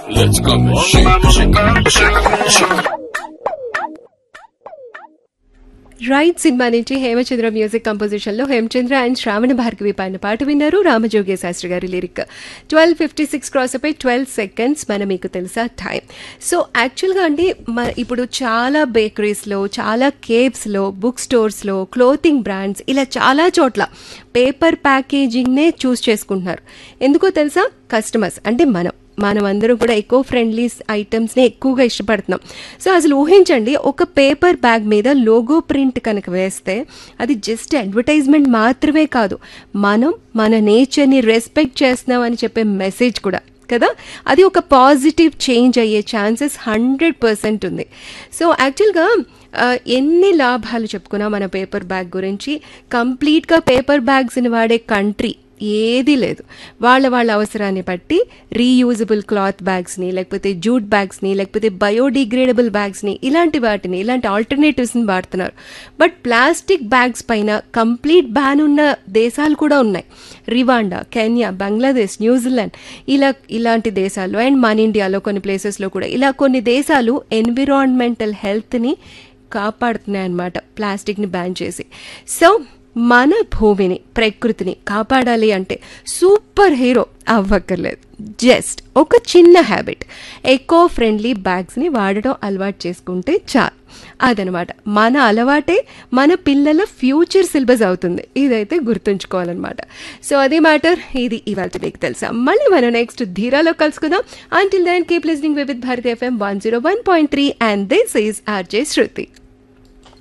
Let's come and shake, shake, shake, shake. Right సినిమా నుంచి Hemachandra music composition లో హేమచంద్ర అండ్ శ్రావణ భార్గవి పైన పాట విన్నారు రామజోగే శాస్త్రి గారి lyric twelve fifty six cross అయిపోయి ట్వెల్వ్ సెకండ్స్ మన మీకు తెలుసా టైం సో యాక్చువల్గా అండి మ- ఇప్పుడు చాలా బేకరీస్లో చాలా కేవ్స్లో బుక్ స్టోర్స్లో క్లోతింగ్ బ్రాండ్స్ ఇలా చాలా చోట్ల పేపర్ ప్యాకేజింగ్నే చూస్ చేసుకుంటున్నారు ఎందుకో తెలుసా కస్టమర్స్ అంటే మనం మనం అందరం కూడా ఎకో ఫ్రెండ్లీ ఐటమ్స్ని ఎక్కువగా ఇష్టపడుతున్నాం సో అసలు ఊహించండి ఒక పేపర్ బ్యాగ్ మీద లోగో ప్రింట్ కనుక వేస్తే అది జస్ట్ అడ్వర్టైజ్మెంట్ మాత్రమే కాదు మనం మన నేచర్ని రెస్పెక్ట్ చేస్తున్నాం అని చెప్పే మెసేజ్ కూడా కదా అది ఒక పాజిటివ్ చేంజ్ అయ్యే ఛాన్సెస్ హండ్రెడ్ పర్సెంట్ ఉంది సో యాక్చువల్గా ఆ, ఎన్ని లాభాలు చెప్పుకున్నా మన పేపర్ బ్యాగ్ గురించి కంప్లీట్గా పేపర్ బ్యాగ్స్ని వాడే కంట్రీ ఏదీ లేదు వాళ్ళ వాళ్ళ అవసరాన్ని బట్టి రీయూజబుల్ క్లాత్ బ్యాగ్స్ని లేకపోతే జూట్ బ్యాగ్స్ని లేకపోతే బయోడిగ్రేడబుల్ బ్యాగ్స్ని ఇలాంటి వాటిని ఇలాంటి ఆల్టర్నేటివ్స్ని వాడుతున్నారు బట్ ప్లాస్టిక్ బ్యాగ్స్ పైన కంప్లీట్ బ్యాన్ ఉన్న దేశాలు కూడా ఉన్నాయి రివాండా కెన్యా బంగ్లాదేశ్ న్యూజిలాండ్ ఇలా ఇలాంటి దేశాల్లో అండ్ మన ఇండియాలో కొన్ని ప్లేసెస్లో కూడా ఇలా కొన్ని దేశాలు ఎన్విరాన్మెంటల్ హెల్త్ని కాపాడుతున్నాయి అన్నమాట ప్లాస్టిక్ని బ్యాన్ చేసి సో మన భూమిని ప్రకృతిని కాపాడాలి అంటే సూపర్ హీరో అవ్వక్కర్లేదు జస్ట్ ఒక చిన్న హ్యాబిట్ ఎకో ఫ్రెండ్లీ బ్యాగ్స్ని వాడడం అలవాటు చేసుకుంటే చాలు అదనమాట మన అలవాటే మన పిల్లల ఫ్యూచర్ సిలబస్ అవుతుంది ఇదైతే గుర్తుంచుకోవాలన్నమాట సో అదే మ్యాటర్ ఇది ఇవాళ మీకు తెలుసా మళ్ళీ మనం నెక్స్ట్ ధీరాలో కలుసుకుందాం until then keep listening with Bharati FM one zero one point three and this is RJ Shruti